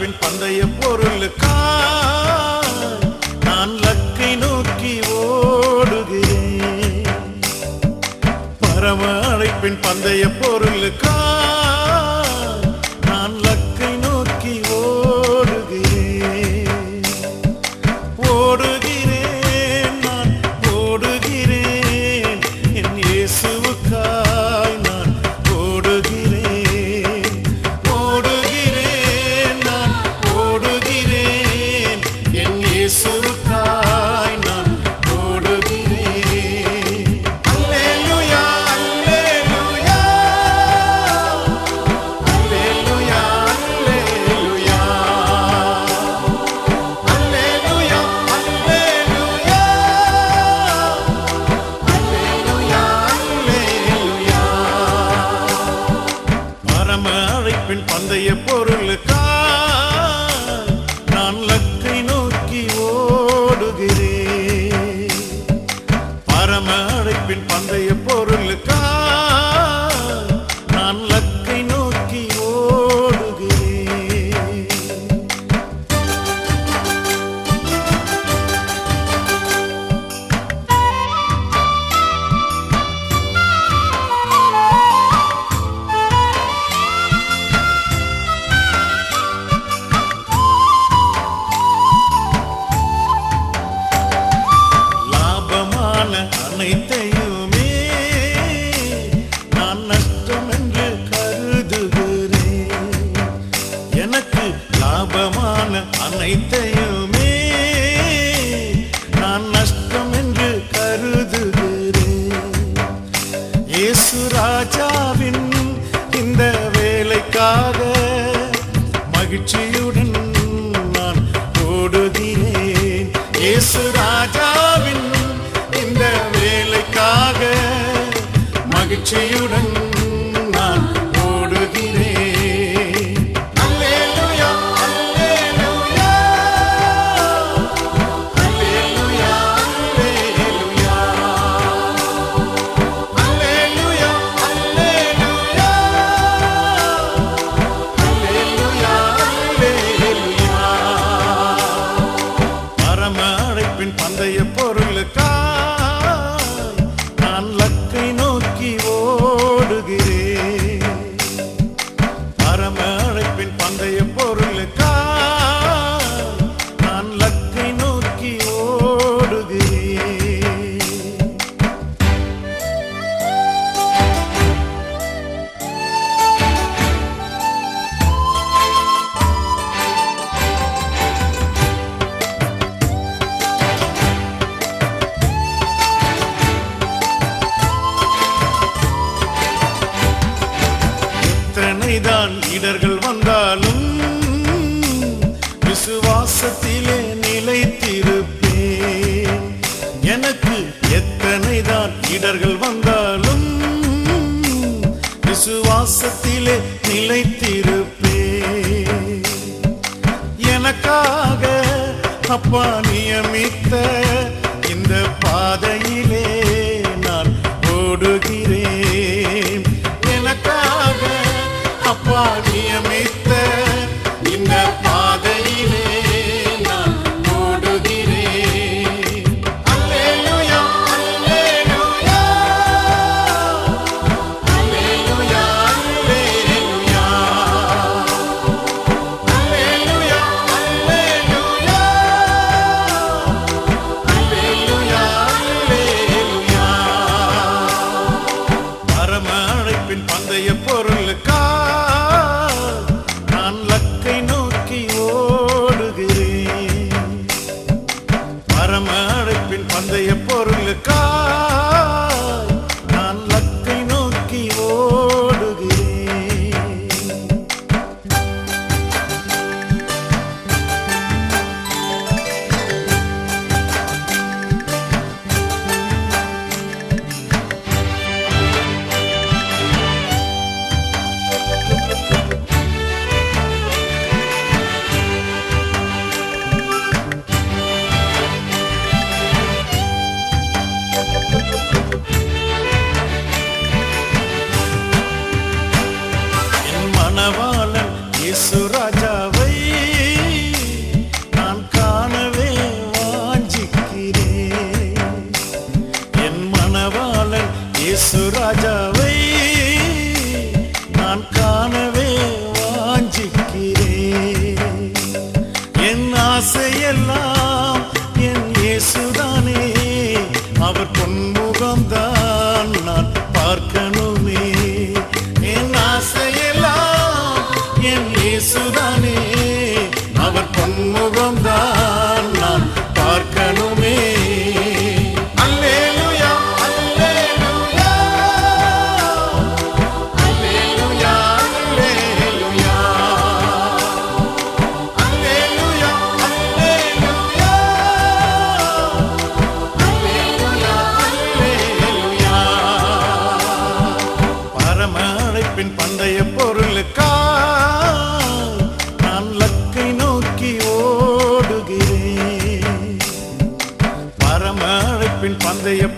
அழைப்பின் பந்தய பொருளுக்கா நான் லக்கை நோக்கி ஓடுகிறேன் பரம அழைப்பின் பந்தய பொருளுக்கா நான் லக்கை நோக்கி ஓடுகிறேன் ஓடுகிறேன் நான் ஓடுகிறேன் என் இயேசுவுக்காய் நான் ஓடுகிறேன் ஓடுகிறேன் நான் ஓடுகிறேன் என் இயேசுவுக்காய் நான் ஓடுகிறேன் அல்லேலூயா அல்லேலூயா அல்லேலூயா அல்லேலூயா அல்லேலூயா அல்லேலூயா அல்லேலூயா அல்லேலூயா பரம அழைப்பின் பந்தய பொருளுக்கா நான் லக்கை நோக்கி ஓடுகிறேன் பரம அழைப்பின் பந்தய பொருளுக்கா நான் லக்கை நோக்கி ஓடுகிறேன் லாபமான அனைத்தையுமே நான் நஷ்டம் என்று கருதுகிறேன் எனக்கு லாபமான அனைத்தையுமே நான் நஷ்டம் என்று கருதுகிறேன் இயேசு ராஜாவின் இந்த வேலைக்காக மகிழ்ச்சியுடன் நான் ஓடுகிறேன் இயேசு ராஜாவின் இந்த வேலைக்காக மகிழ்ச்சியுடன் நான் ஓடுகிறேன் அல்லேலூயா அல்லேலூயா அல்லேலூயா அல்லேலூயா அல்லேலூயா அல்லேலூயா அல்லேலூயா பரம அழைப்பின் பந்தய பொருளுக்கா நான் லக்கை நோக்கி ஓடுகிறேன் பரம அழைப்பின் பந்தய பொருளுக்கா நான் லக்கை நோக்கி ஓடுகிறேன் எத்தனைதான் இடர்கள் வந்தாலும் விசுவாசத்திலே நிலைத்திருப்பேன் எனக்கு எத்தனைதான் இடர்கள் வந்தாலும் விசுவாசத்திலே நிலைத்திருப்பேன் எனக்காக அப்பா நியமித்த இந்த பாதையிலே நான் ஓடுகிறேன் எனக்காக அப்பா நியமித்த இந்த பாதையிலே நான் ஓடுகிறேன் அல்லேலூயா அல்லேலூயா அல்லேலூயா அல்லேலூயா அல்லேலூயா அல்லேலூயா அல்லேலூயா இயேசு ராஜாவை நான் காணவே வாஞ்சிக்கிறேன் என் ஆசையெல்லாம் என் இயேசுதானே அவர் பொன்முகம்தான் நான் பார்க்கணுமே என் ஆசையெல்லாம் என் இயேசுதானே அவர் பொன்முகம்தான் நான் பார்க்கணுமே அல்லேலூயா அல்லேலூயா அல்லேலூயா அல்லேலூயா அல்லேலூயா அல்லேலூயா அல்லேலூயா பரம அழைப்பின் பந்தய பொருளுக்கா நான் லக்கை நோக்கி ஓடுகிறேன் பரம அழைப்பின் பந்தய